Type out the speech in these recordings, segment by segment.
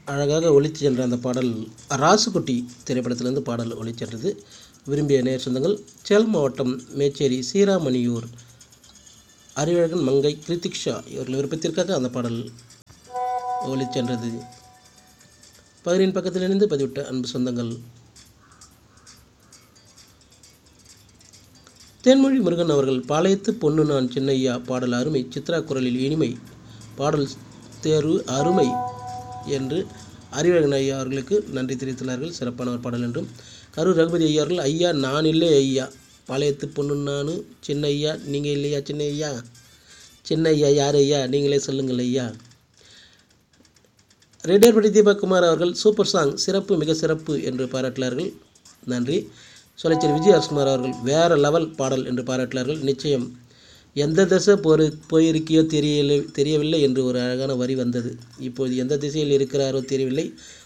அழகாக ஒலித்து சென்ற அந்த பாடல் ராசுகுட்டி திரைப்படத்திலிருந்து பாடல் ஒலிச் சென்றது விரும்பிய நேர் சொந்தங்கள் சேலம் மாவட்டம் மேச்சேரி சீராமணியூர் அறிவழகன் மங்கை கிருத்திக் ஷா இவர்கள் விருப்பத்திற்காக அந்த பாடல் ஒலிச் சென்றது பகிரின் பக்கத்தில் இணைந்து பதிவிட்ட அன்பு சொந்தங்கள் தேன்மொழி முருகன் அவர்கள் பாளையத்து பொண்ணு நான் சின்னையா பாடல் அருமை சித்ரா குரலில் இனிமை பாடல் தேர்வு அருமை என்று அறிவழகன் ஐயா அவர்களுக்கு நன்றி தெரிவித்துள்ளார்கள் சிறப்பான ஒரு பாடல் என்றும் கரூர் ரகுபதி ஐயா அவர்கள் ஐயா நான் இல்லை ஐயா பாளையத்து பொண்ணு நானு சின்ன ஐயா நீங்கள் இல்லையா சின்ன ஐயா சின்ன ஐயா யார் ஐயா நீங்களே சொல்லுங்கள் ஐயா ரெட்டியார்பட்டி தீபக்குமார் அவர்கள் சூப்பர் சாங் சிறப்பு மிக சிறப்பு என்று பாராட்டினார்கள் நன்றி சொலைச்சேரி விஜயகுமார் அவர்கள் வேறு லெவல் பாடல் என்று பாராட்டினார்கள் நிச்சயம் எந்த திசை போரு போயிருக்கியோ தெரியல தெரியவில்லை என்று ஒரு அழகான வரி வந்தது இப்போது எந்த திசையில் இருக்கிறாரோ தெரியவில்லை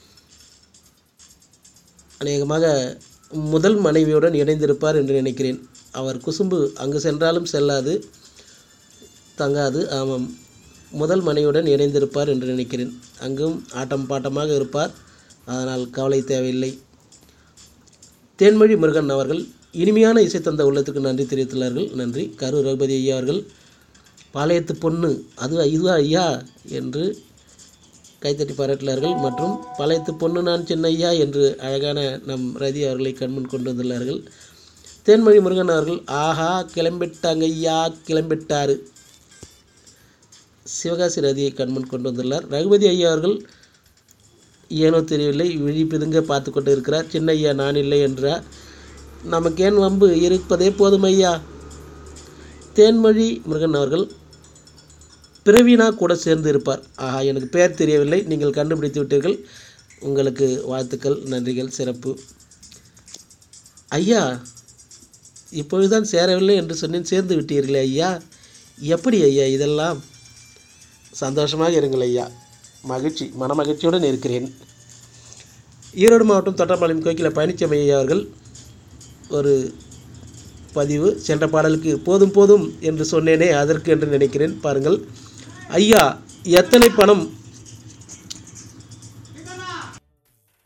அநேகமாக முதல் மனைவியுடன் இணைந்திருப்பார் என்று நினைக்கிறேன் அவர் குசும்பு அங்கு சென்றாலும் செல்லாது தங்காது ஆமாம் முதல் மனைவியுடன் இணைந்திருப்பார் என்று நினைக்கிறேன் அங்கும் ஆட்டம் பாட்டமாக இருப்பார் அதனால் கவலை தேவையில்லை தேன்மொழி முருகன் அவர்கள் இனிமையான இசை தந்த உள்ளத்துக்கு நன்றி தெரிவித்துள்ளார்கள் நன்றி கரூர் ரகுபதி ஐயா அவர்கள் பாளையத்து பொண்ணு அது இதுவா ஐயா என்று கைத்தட்டி பாராட்டினார்கள் மற்றும் பாளையத்து பொண்ணு நான் சின்ன ஐயா என்று அழகான நம் ரதி அவர்களை கண்முன் கொண்டு வந்துள்ளார்கள் தேன்மொழி முருகன் அவர்கள் ஆஹா கிளம்பிட்டாங்க ஐயா கிளம்பிட்டாரு சிவகாசி ரதியை கண்முன் கொண்டு வந்துள்ளார் ரகுபதி ஐயா அவர்கள் ஏனோ தெரியவில்லை விழி பிதுங்க பார்த்து கொண்டு இருக்கிறார் சின்ன ஐயா நான் இல்லை என்றார் நமக்கு ஏன் வம்பு இருப்பதே போதும் ஐயா தேன்மொழி முருகன் அவர்கள் பிரவீனா கூட சேர்ந்து இருப்பார் ஆஹா எனக்கு பேர் தெரியவில்லை நீங்கள் கண்டுபிடித்து விட்டீர்கள் உங்களுக்கு வாழ்த்துக்கள் நன்றிகள் சிறப்பு ஐயா இப்பொழுதுதான் சேரவில்லை என்று சொன்னேன் சேர்ந்து விட்டீர்களே ஐயா எப்படி ஐயா இதெல்லாம் சந்தோஷமாக இருங்கள் ஐயா மகிழ்ச்சி மனமகிழ்ச்சியுடன் இருக்கிறேன் ஈரோடு மாவட்டம் தொட்டப்பாளையம் கோக்கில பழனிச்சாமி ஐயா அவர்கள் ஒரு பதிவு சென்ற பாடலுக்கு போதும் போதும் என்று சொன்னேனே அதற்கு என்று நினைக்கிறேன் பாருங்கள் ஐயா எத்தனை பணம்